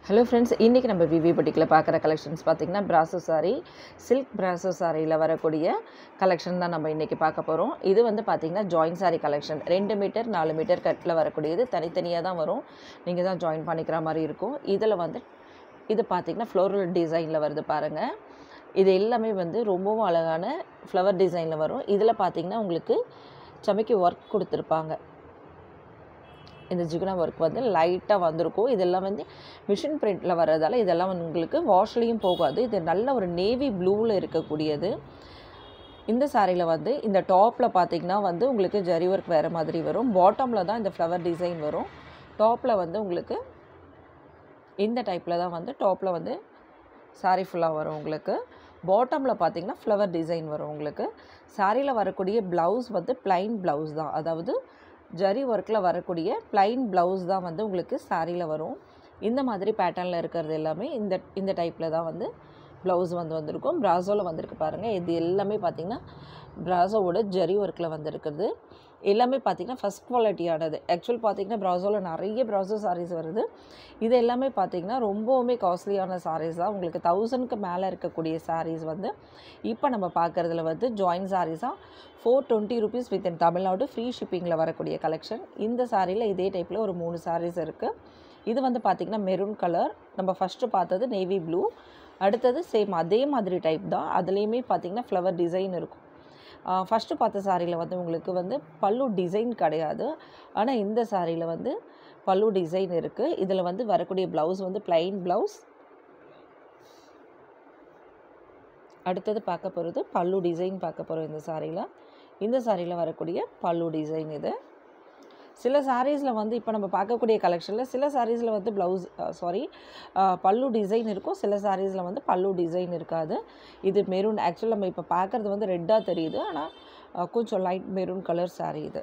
Hello friends இன்றைக்கி நம்ம விவி பட்டிக்கில் பார்க்குற கலெக்ஷன்ஸ் பார்த்திங்கன்னா பிராசோ சாரி சில்க் பிராசோ சாரியில் வரக்கூடிய கலெக்ஷன் தான் நம்ம இன்றைக்கி பார்க்க போகிறோம் இது வந்து பார்த்திங்கன்னா ஜாயின் சாரி கலெக்ஷன் ரெண்டு மீட்டர் நாலு மீட்டர் கட்டில் வரக்கூடியது தனித்தனியாக தான் வரும் நீங்கள் தான் ஜாயின் பண்ணிக்கிற மாதிரி இருக்கும் இதில் வந்து இது பார்த்திங்கன்னா ஃப்ளோரல் டிசைனில் வருது பாருங்கள் இது எல்லாமே வந்து ரொம்பவும் அழகான ஃப்ளவர் டிசைனில் வரும் இதில் பார்த்திங்கன்னா உங்களுக்கு சமைக்கு ஒர்க் கொடுத்துருப்பாங்க இந்த ஜிகுனா ஒர்க் வந்து லைட்டாக வந்திருக்கும் இதெல்லாம் வந்து மிஷின் பிரிண்டில் வர்றதால இதெல்லாம் வந்து உங்களுக்கு வாஷ்லேயும் போகாது இது நல்ல ஒரு நேவி ப்ளூவில் இருக்கக்கூடியது இந்த சாரியில் வந்து இந்த டாப்பில் பார்த்தீங்கன்னா வந்து உங்களுக்கு ஜரி ஒர்க் வேறு மாதிரி வரும் பாட்டமில் தான் இந்த ஃப்ளவர் டிசைன் வரும் டாப்பில் வந்து உங்களுக்கு இந்த டைப்பில் தான் வந்து டாப்பில் வந்து சாரி ஃபுல்லாக வரும் உங்களுக்கு பாட்டமில் பார்த்தீங்கன்னா ஃப்ளவர் டிசைன் வரும் உங்களுக்கு சாரியில் வரக்கூடிய ப்ளவுஸ் வந்து ப்ளைன் ப்ளவுஸ் தான் அதாவது ஜரி ஒர்க்கில் வரக்கூடிய ப்ளைன் ப்ளவுஸ் தான் வந்து உங்களுக்கு சாரியில் வரும் இந்த மாதிரி பேட்டர்னில் இருக்கிறது எல்லாமே இந்த இந்த டைப்பில் தான் வந்து ப்ளவுஸ் வந்து வந்திருக்கும் ப்ராசோவில் வந்திருக்கு பாருங்கள் இது எல்லாமே பார்த்திங்கன்னா ப்ராசோவோட ஜரி ஒர்க்கில் வந்திருக்குது எல்லாமே பார்த்திங்கன்னா ஃபஸ்ட் குவாலிட்டியானது ஆக்சுவல் பார்த்திங்கன்னா ப்ராசோவில் நிறைய ப்ராசோ சாரீஸ் வருது இது எல்லாமே பார்த்திங்கன்னா ரொம்பவுமே காஸ்ட்லியான சாரீஸ் தான் உங்களுக்கு தௌசண்ட்க்கு மேலே இருக்கக்கூடிய சாரீஸ் வந்து இப்போ நம்ம பார்க்குறதுல வந்து ஜாயின் சாரீஸாக four twenty rupees within Tamil Nadu free ஷிப்பிங்கில் வரக்கூடிய கலெக்ஷன் இந்த சாரியில் இதே டைப்பில் ஒரு மூணு சாரீஸ் இருக்குது இது வந்து பார்த்திங்கன்னா மெரூன் கலர் நம்ம ஃபஸ்ட்டு பார்த்தது நேவி ப்ளூ அடுத்தது சேம் அதே மாதிரி டைப் தான் அதுலேயுமே பார்த்திங்கன்னா ஃப்ளவர் டிசைன் இருக்கும் ஃபஸ்ட்டு பார்த்த சாரியில் வந்து உங்களுக்கு வந்து பல்லு டிசைன் கிடையாது ஆனால் இந்த சாரியில் வந்து பல்லு டிசைன் இருக்குது இதில் வந்து வரக்கூடிய ப்ளவுஸ் வந்து ப்ளைன் ப்ளவுஸ் அடுத்தது பார்க்க போகிறது பல்லு டிசைன் பார்க்க போகிறோம் இந்த சாரியில் இந்த சாரியில் வரக்கூடிய பல்லு டிசைன் இது சில சாரீஸில் வந்து இப்போ நம்ம பார்க்கக்கூடிய கலெக்ஷனில் சில சாரீஸில் வந்து ப்ளவுஸ் சாரி பல்லு டிசைன் இருக்கும் சில சாரீஸில் வந்து பல்லு டிசைன் இருக்காது இது மெரூன் ஆக்சுவல் நம்ம இப்போ பார்க்குறது வந்து ரெட்டாக தெரியுது ஆனால் கொஞ்சம் லைட் மெரூன் கலர் சாரீ இது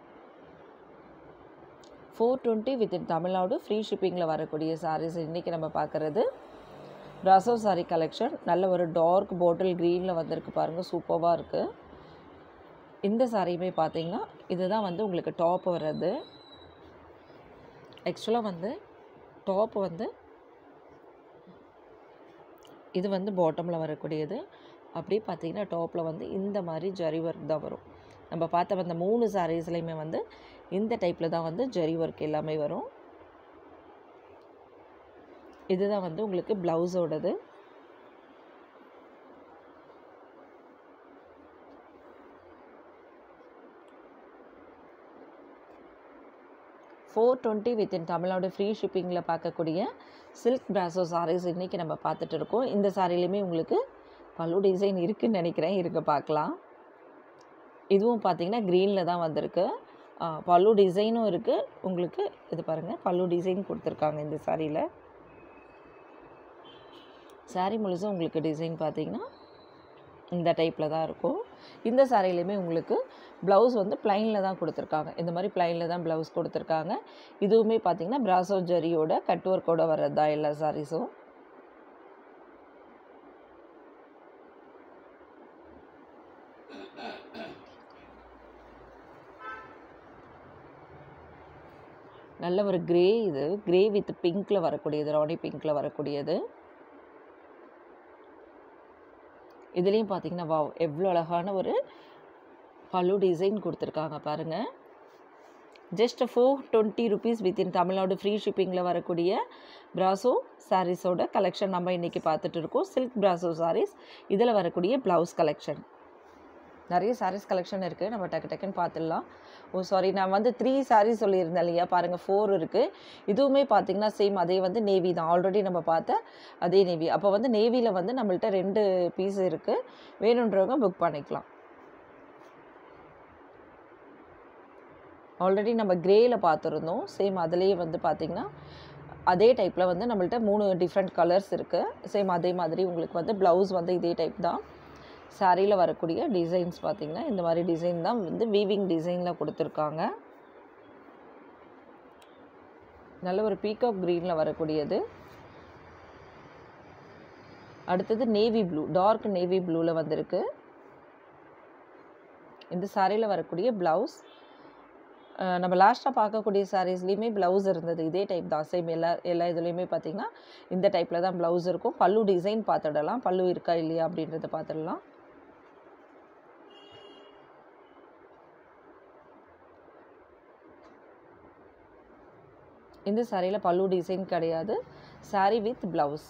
four twenty within Tamil Nadu free ஷிப்பிங்கில் வரக்கூடிய சாரீஸ் இன்றைக்கி நம்ம பார்க்குறது ப்ராசோ சாரீ கலெக்ஷன் நல்ல ஒரு டார்க் பாட்டில் க்ரீனில் வந்திருக்கு பாருங்கள் சூப்பராக இருக்குது இந்த சாரியுமே பார்த்தீங்கன்னா இதுதான் வந்து உங்களுக்கு டாப் வர்றது ஆக்சுவலாக வந்து டாப் வந்து இது வந்து பாட்டமில் வரக்கூடியது அப்படியே பார்த்தீங்கன்னா டாப்பில் வந்து இந்த மாதிரி ஜரி ஒர்க் தான் வரும் நம்ம பார்த்த அந்த மூணு சாரீஸ்லையுமே வந்து இந்த டைப்பில் தான் வந்து ஜரி ஒர்க் எல்லாமே வரும் இதுதான் வந்து உங்களுக்கு ப்ளவுஸோடது four twenty within Tamil Nadu free ஷிப்பிங்கில் பார்க்கக்கூடிய சில்க் பிராசோ சாரீஸ் இன்றைக்கி நம்ம பார்த்துட்டு இருக்கோம் இந்த சாரிலையுமே உங்களுக்கு பல்லு டிசைன் இருக்குதுன்னு நினைக்கிறேன் இருக்க பார்க்கலாம் இதுவும் பார்த்திங்கன்னா க்ரீனில் தான் வந்திருக்கு பல்லு டிசைனும் இருக்குது உங்களுக்கு இது பாருங்கள் பல்லு டிசைன் கொடுத்துருக்காங்க இந்த சாரியில் சாரீ முழுசும் உங்களுக்கு டிசைன் பார்த்திங்கன்னா இந்த டைப்பில் தான் இருக்கும் இந்த சாரிலையுமே உங்களுக்கு ப்ளவுஸ் வந்து ப்ளைனில் தான் கொடுத்துருக்காங்க இந்த மாதிரி ப்ளைனில் தான் ப்ளவுஸ் கொடுத்துருக்காங்க இதுவுமே பார்த்திங்கன்னா பிராசோ ஜரியோட கட் ஒர்க்கோட வர்றது தான் எல்லா சாரீஸும் நல்ல ஒரு க்ரே இது க்ரே வித் பிங்க்கில் வரக்கூடியது ராணி பிங்க்கில் வரக்கூடியது இதுலேயும் பார்த்தீங்கன்னா வா எவ்வளோ அழகான ஒரு பல்லு டிசைன் கொடுத்துருக்காங்க பாருங்கள் just four twenty rupees within Tamil Nadu free ஷிப்பிங்கில் வரக்கூடிய பிராசோ சாரீஸோட கலெக்ஷன் நம்ம இன்றைக்கி பார்த்துட்டு இருக்கோம் சில்க் பிராசோ சாரீஸ் இதில் வரக்கூடிய ப்ளவுஸ் கலெக்ஷன் நிறைய சாரீஸ் கலெக்ஷன் இருக்குது நம்ம டக்கு டக்குன்னு பார்த்துடலாம் ஓ சாரி நான் வந்து த்ரீ சாரீஸ் சொல்லியிருந்தேன் இல்லையா பாருங்கள் ஃபோர் இருக்குது இதுவுமே பார்த்திங்கன்னா சேம் அதே வந்து நேவி தான் ஆல்ரெடி நம்ம பார்த்த அதே நேவி அப்போ வந்து நேவியில் வந்து நம்மள்ட்ட ரெண்டு பீஸ் இருக்குது வேணுன்றவங்க புக் பண்ணிக்கலாம் ஆல்ரெடி நம்ம க்ரேயில் பார்த்துருந்தோம் சேம் அதுலேயே வந்து பார்த்திங்கன்னா அதே டைப்பில் வந்து நம்மள்ட்ட மூணு டிஃப்ரெண்ட் கலர்ஸ் இருக்குது சேம் அதே மாதிரி உங்களுக்கு வந்து ப்ளவுஸ் வந்து இதே டைப் தான் சாரியில் வரக்கூடிய டிசைன்ஸ் பார்த்திங்கன்னா இந்த மாதிரி டிசைன் தான் வந்து வீவிங் டிசைனில் கொடுத்துருக்காங்க நல்ல ஒரு பீகாக் க்ரீனில் வரக்கூடியது அடுத்தது நேவி ப்ளூ டார்க் நேவி ப்ளூவில் வந்திருக்கு இந்த சாரியில் வரக்கூடிய ப்ளவுஸ் அஹ் நம்ம லாஸ்ட்டாக பார்க்கக்கூடிய சாரீஸ்லேயுமே ப்ளவுஸ் இருந்தது இதே டைப் தான் சேம் எல்லா எல்லா இதுலேயுமே பார்த்தீங்கன்னா இந்த டைப்பில் தான் ப்ளவுஸ் இருக்கும் பல்லு டிசைன் பார்த்துடலாம் பல்லு இருக்கா இல்லையா அப்படின்றத பார்த்துடலாம் இந்த சாரியில் பல்லு டிசைன் கிடையாது saree வித் ப்ளவுஸ்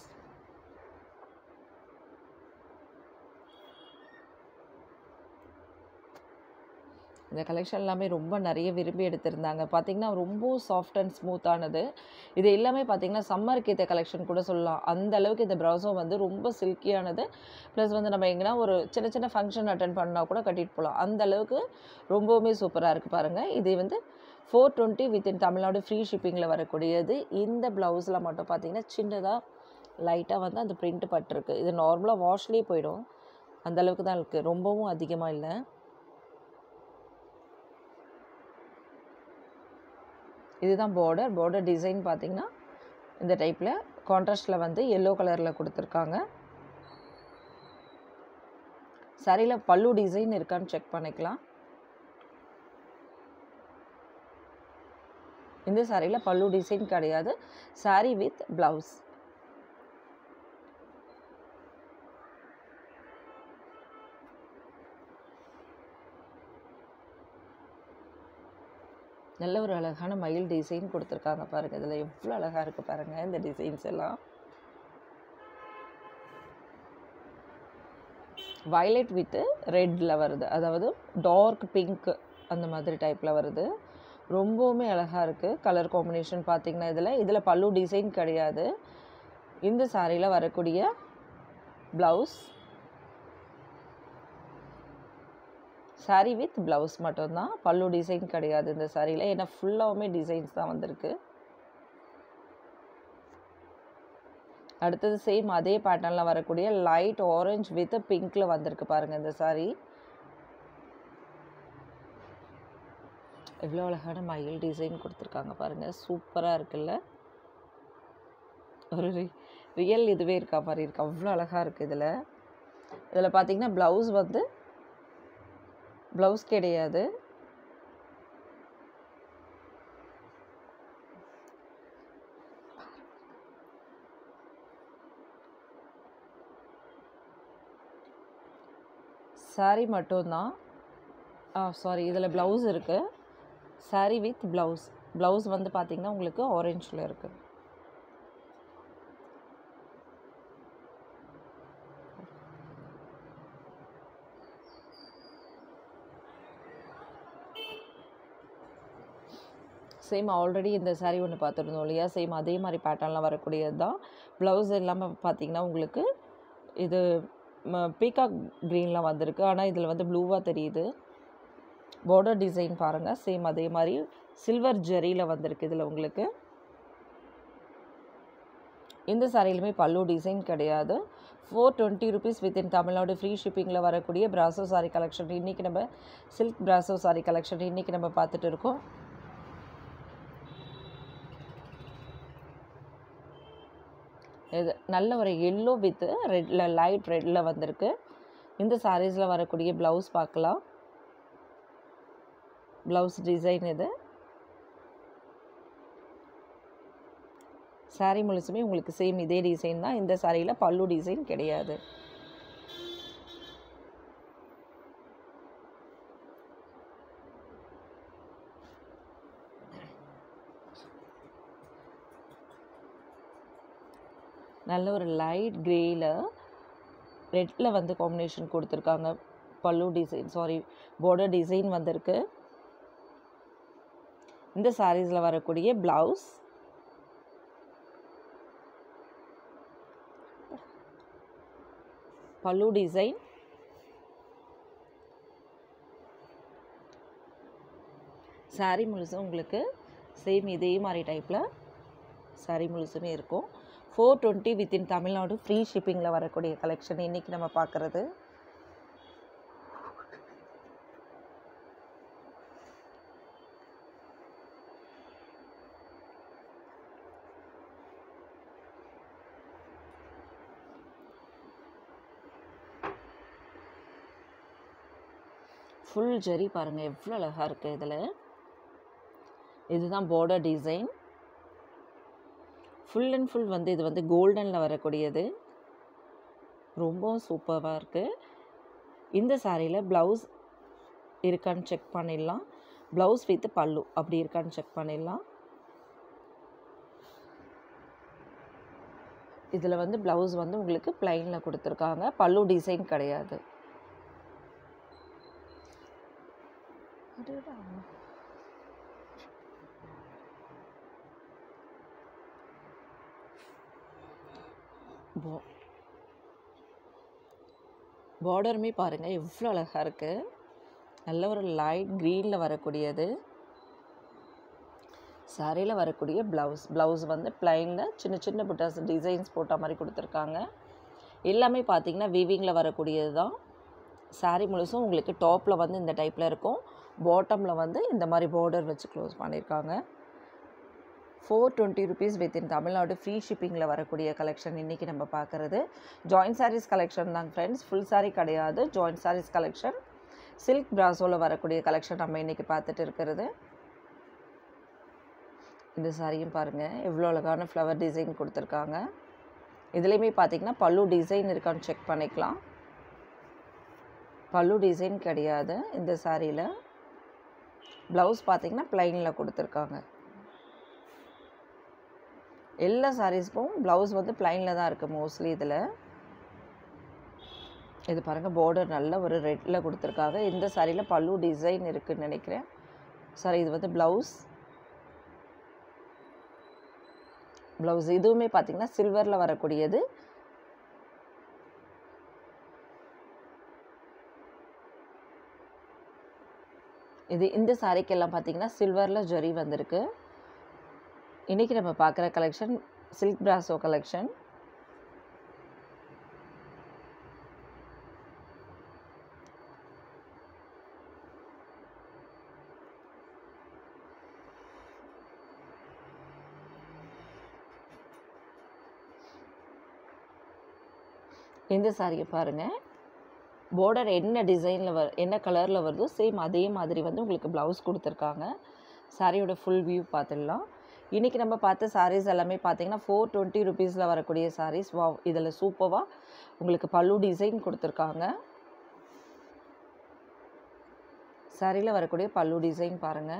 இந்த கலெக்ஷன் எல்லாமே ரொம்ப நிறைய விரும்பி எடுத்திருந்தாங்க பார்த்தீங்கன்னா ரொம்ப சாஃப்ட் அண்ட் ஸ்மூத்தானது இது எல்லாமே பார்த்தீங்கன்னா சம்மருக்கு ஏற்ற கலெக்ஷன் கூட சொல்லலாம் அந்த அளவுக்கு இந்த ப்ரௌஸோ வந்து ரொம்ப சில்கியானது ப்ளஸ் வந்து நம்ம எங்கன்னா ஒரு சின்ன சின்ன ஃபங்க்ஷன் அட்டன் பண்ணால் கூட கட்டிட்டு போகலாம் அந்த அளவுக்கு ரொம்பவுமே சூப்பராக இருக்குது பாருங்கள் இது வந்து four twenty within Tamil Nadu free ஷிப்பிங்கில் வரக்கூடியது இந்த ப்ளவுஸில் மட்டும் பார்த்தீங்கன்னா சின்னதாக லைட்டாக வந்து அந்த பிரிண்ட் பட்டிருக்கு இது நார்மலாக வாஷ்லேயே போயிடும் அந்த அளவுக்கு தான் இருக்குது ரொம்பவும் அதிகமாக இல்லை இதுதான் பார்டர் பார்டர் டிசைன் பார்த்தீங்கன்னா இந்த டைப்பில் கான்ட்ராஸ்டில் வந்து எல்லோ கலரில் கொடுத்துருக்காங்க சரியில் பல்லு டிசைன் இருக்கான்னு செக் பண்ணிக்கலாம் இந்த சாரியில் பல்லு டிசைன் கிடையாது saree வித் ப்ளவுஸ் நல்ல ஒரு அழகான மயில் டிசைன் கொடுத்துருக்காங்க பாருங்கள் இதில் எவ்வளோ அழகாக இருக்குது பாருங்கள் இந்த டிசைன்ஸ் எல்லாம் வயலட் வித்து ரெட்டில் வருது அதாவது டார்க் பிங்க் அந்த மாதிரி டைப்பில் வருது ரொம்பவுமே அழகாக இருக்குது கலர் காம்பினேஷன் பார்த்தீங்கன்னா இதில் இதில் பல்லு டிசைன் கிடையாது இந்த சாரியில் வரக்கூடிய ப்ளவுஸ் saree வித் ப்ளவுஸ் மட்டும்தான் பல்லு டிசைன் கிடையாது இந்த சாரியில் ஏன்னா ஃபுல்லாகவுமே டிசைன்ஸ் தான் வந்திருக்கு அடுத்தது சேம் அதே பேட்டர்னில் வரக்கூடிய லைட் ஆரஞ்சு வித் பிங்க்கில் வந்திருக்கு பாருங்கள் இந்த saree எவ்வளோ அழகான மயில் டிசைன் கொடுத்துருக்காங்க பாருங்கள் சூப்பராக இருக்குல்ல ஒரு ரியல் இதுவே இருக்கா மாதிரி இருக்கு அவ்வளோ அழகாக இருக்குது இதில் இதில் பார்த்தீங்கன்னா ப்ளவுஸ் வந்து ப்ளவுஸ் கிடையாது saree மட்டும்தான் ஆ சாரி இதில் ப்ளவுஸ் இருக்குது saree வித் ப்ளவுஸ் ப்ளவுஸ் வந்து பார்த்தீங்கன்னா உங்களுக்கு ஆரஞ்சில் இருக்குது சேம் ஆல்ரெடி இந்த saree ஒன்று பார்த்துருந்தோம் இல்லையா சேம் அதே மாதிரி பேட்டர்னில் வரக்கூடியது தான் ப்ளவுஸ் இல்லாமல் பார்த்தீங்கன்னா உங்களுக்கு இது பீகாக் க்ரீனில் வந்திருக்கு ஆனால் இதில் வந்து ப்ளூவாக தெரியுது பார்டர் டிசைன் பாருங்கள் சேம் அதே மாதிரி சில்வர் ஜெரியில் வந்திருக்கு இதில் உங்களுக்கு இந்த சாரியிலுமே பல்லு டிசைன் கிடையாது four twenty rupees within Tamil Nadu free ஷிப்பிங்கில் வரக்கூடிய பிராசோ சாரி கலெக்ஷன் இன்றைக்கி நம்ம சில்க் பிராசோ சாரி கலெக்ஷன் இன்றைக்கி நம்ம பார்த்துட்டு இருக்கோம் இது நல்ல ஒரு எல்லோ வித் ரெட்டில் லைட் ரெட்டில் வந்திருக்கு இந்த சாரீஸில் வரக்கூடிய ப்ளவுஸ் பார்க்கலாம் ப்ளவுஸ் டிசைன் இது saree முழுசுமே உங்களுக்கு சேம் இதே டிசைன் தான் இந்த சாரியில் பல்லு டிசைன் கிடையாது நல்ல ஒரு லைட் க்ரேயில் ரெட்டில் வந்து காம்பினேஷன் கொடுத்துருக்காங்க பல்லு டிசைன் சாரி border டிசைன் வந்திருக்கு இந்த சாரீஸில் வரக்கூடிய ப்ளவுஸ் பல்லு டிசைன் saree முழுசும் உங்களுக்கு சேம் இதே மாதிரி டைப்பில் saree முழுசுமே இருக்கும் four twenty within Tamil Nadu free ஷிப்பிங்கில் வரக்கூடிய கலெக்ஷன் இன்றைக்கி நம்ம பார்க்குறது ஃபுல் ஜெரி பாருங்கள் எவ்வளோ அழகாக இருக்குது இதில் இதுதான் border design full and full வந்து இது வந்து கோல்டனில் வரக்கூடியது ரொம்பவும் சூப்பராக இருக்குது இந்த சாரியில் ப்ளவுஸ் இருக்கான்னு செக் பண்ணிடலாம் ப்ளவுஸ் வித் பல்லு அப்படி இருக்கான்னு செக் பண்ணிடலாம் இதில் வந்து ப்ளவுஸ் வந்து உங்களுக்கு ப்ளைனில் கொடுத்துருக்காங்க பல்லு டிசைன் கிடையாது அடடா. பா பார்டருமே பாருங்கள் எவ்வளோ அழகாக இருக்குது நல்ல ஒரு லைட் க்ரீனில் வரக்கூடியது சாரியில் வரக்கூடிய ப்ளவுஸ் ப்ளவுஸ் வந்து ப்ளைனில் சின்ன சின்ன புட்டாஸ் டிசைன்ஸ் போட்ட மாதிரி கொடுத்துருக்காங்க எல்லாமே பார்த்தீங்கன்னா வீவிங்கில் வரக்கூடியது தான் சாரீ முழுசும் உங்களுக்கு டாப்பில் வந்து இந்த டைப்பில் இருக்கும் பாட்டமில் வந்து இந்த மாதிரி பார்டர் வச்சு க்ளோஸ் பண்ணியிருக்காங்க four twenty rupees within Tamil Nadu free ஷிப்பிங்கில் வரக்கூடிய கலெக்ஷன் இன்றைக்கி நம்ம பார்க்குறது ஜாயின்ட் சாரீஸ் கலெக்ஷன் தான் ஃப்ரெண்ட்ஸ் ஃபுல் சாரீ கிடையாது ஜாயின்ட் சாரீஸ் கலெக்ஷன் சில்க் பிராசோவில் வரக்கூடிய கலெக்ஷன் நம்ம இன்றைக்கி பார்த்துட்டு இருக்கிறது இந்த சாரியும் பாருங்கள் எவ்வளோ அழகான ஃப்ளவர் டிசைன் கொடுத்துருக்காங்க இதுலேயுமே பார்த்தீங்கன்னா பல்லு டிசைன் இருக்கான்னு செக் பண்ணிக்கலாம் பல்லு டிசைன் கிடையாது இந்த சாரியில் ப்ளவுஸ் பார்த்தீங்கன்னா ப்ளைனில் கொடுத்துருக்காங்க எல்லா சாரீஸ்க்கும் ப்ளவுஸ் வந்து ப்ளைனில் தான் இருக்குது மோஸ்ட்லி இதில் இது பாருங்கள் பார்டர் நல்ல ஒரு ரெட்டில் கொடுத்துருக்காங்க இந்த சாரியில் பல்லு டிசைன் இருக்குதுன்னு நினைக்கிறேன் சாரி இது வந்து ப்ளவுஸ் ப்ளவுஸ் இதுவுமே பார்த்தீங்கன்னா சில்வரில் வரக்கூடியது இது இந்த சாரிக்கெல்லாம் பார்த்தீங்கன்னா சில்வரில் ஜரி வந்திருக்கு இன்றைக்கி நம்ம பார்க்குற கலெக்ஷன் சில்க் பிராசோ கலெக்ஷன் இந்த சாரியை பாருங்கள் பார்டர் என்ன டிசைனில் வ என்ன கலரில் வருதோ சேம் அதே மாதிரி வந்து உங்களுக்கு ப்ளவுஸ் கொடுத்துருக்காங்க சாரியோட ஃபுல் வியூ பார்த்துடலாம் இன்றைக்கி நம்ம பார்த்த சாரீஸ் எல்லாமே பார்த்தீங்கன்னா ஃபோர் டுவெண்ட்டி ருபீஸில் வரக்கூடிய சாரீஸ் வா இதில் சூப்பராக உங்களுக்கு பல்லு டிசைன் கொடுத்துருக்காங்க சாரியில் வரக்கூடிய பல்லு டிசைன் பாருங்கள்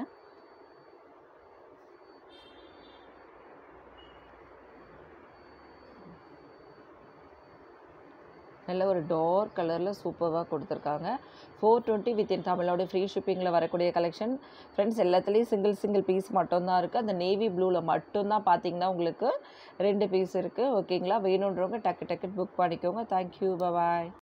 நல்ல ஒரு டார்க் கலரில் சூப்பராக கொடுத்துருக்காங்க ஃபோர் டுவெண்ட்டி வித்தின் தமிழோட ஃப்ரீ ஷிப்பிங்கில் வரக்கூடிய கலெக்ஷன் ஃப்ரெண்ட்ஸ் எல்லாத்துலேயும் சிங்கிள் சிங்கிள் பீஸ் மட்டும்தான் இருக்குது அந்த நேவி ப்ளூவில் மட்டும்தான் பார்த்தீங்கன்னா உங்களுக்கு ரெண்டு பீஸ் இருக்குது ஓகேங்களா வேணுன்றவங்க டக்கு டக்கு புக் பண்ணிக்கோங்க தேங்க்யூ பாய்